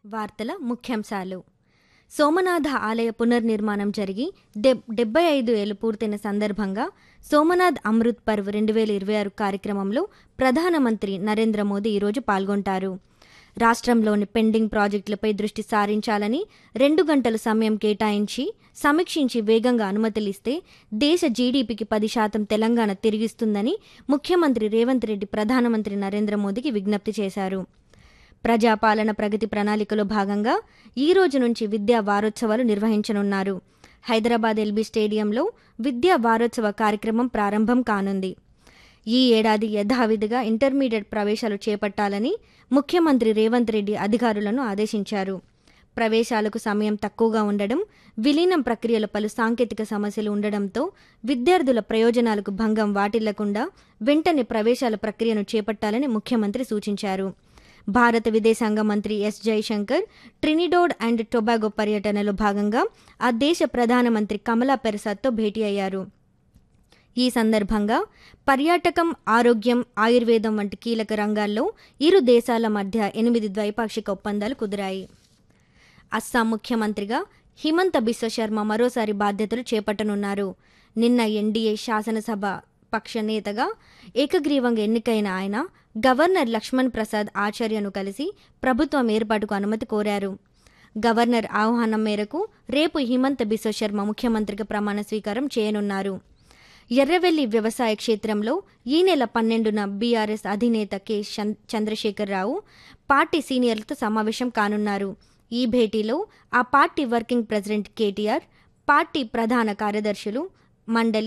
వార్తల ముఖ్యాంశాలు సోమనాథ ఆలయ పునర్నిర్మాణం జరిగి డెబ్ డెబ్బై ఐదు ఏళ్లు పూర్తయిన సందర్భంగా సోమనాథ్ అమృత్ పర్వ్ రెండు వేల ఇరవై ఆరు కార్యక్రమంలో ప్రధానమంత్రి నరేంద్ర మోదీ ఈరోజు పాల్గొంటారు రాష్ట్రంలోని పెండింగ్ ప్రాజెక్టులపై దృష్టి సారించాలని రెండు గంటల సమయం కేటాయించి సమీక్షించి వేగంగా అనుమతులిస్తే దేశ జీడీపీకి పది శాతం తెలంగాణ తిరిగిస్తుందని ముఖ్యమంత్రి రేవంత్ రెడ్డి ప్రధానమంత్రి నరేంద్ర మోదీకి విజ్ఞప్తి చేశారు ప్రజాపాలన ప్రగతి ప్రణాళికలో భాగంగా ఈ రోజు నుంచి విద్యా వారోత్సవాలు నిర్వహించనున్నారు హైదరాబాద్ ఎల్బీ స్టేడియంలో విద్యా వారోత్సవ కార్యక్రమం ప్రారంభం కానుంది ఈ ఏడాది యథావిధిగా ఇంటర్మీడియట్ ప్రవేశాలు చేపట్టాలని ముఖ్యమంత్రి రేవంత్ రెడ్డి అధికారులను ఆదేశించారు ప్రవేశాలకు సమయం తక్కువగా ఉండడం విలీనం ప్రక్రియలో పలు సాంకేతిక సమస్యలు ఉండడంతో విద్యార్థుల ప్రయోజనాలకు భంగం వాటిల్లకుండా వెంటనే ప్రవేశాల ప్రక్రియను చేపట్టాలని ముఖ్యమంత్రి సూచించారు భారత విదేశాంగ మంత్రి S Jaishankar Trinidad and Tobago పర్యటనలో భాగంగా ఆ దేశ ప్రధానమంత్రి కమలా పెరసాద్తో భేటీ అయ్యారు ఈ సందర్భంగా పర్యాటకం ఆరోగ్యం ఆయుర్వేదం వంటి కీలక రంగాల్లో ఇరు దేశాల మధ్య ఎనిమిది ద్వైపాక్షిక ఒప్పందాలు కుదిరాయి అస్సాం ముఖ్యమంత్రిగా హిమంత బిశ్వ శర్మ మరోసారి బాధ్యతలు చేపట్టనున్నారు నిన్న ఎన్డీఏ శాసనసభ పక్ష నేతగా ఏకగ్రీవంగా ఎన్నికైన ఆయన గవర్నర్ లక్ష్మణ్ ప్రసాద్ ఆచార్యను కలిసి ప్రభుత్వం ఏర్పాటుకు అనుమతి కోరారు గవర్నర్ ఆహ్వానం మేరకు రేపు హిమంత బిశ్వ శర్మ ముఖ్యమంత్రిగా ప్రమాణ స్వీకారం చేయనున్నారు ఎర్రవెల్లి వ్యవసాయ క్షేత్రంలో ఈ నెల పన్నెండున బీఆర్ఎస్ అధినేత కె చంద్రశేఖరరావు పార్టీ సీనియర్లతో సమావేశం కానున్నారు ఈ భేటీలో ఆ party working president KTR party ప్రధాన కార్యదర్శులు మండలి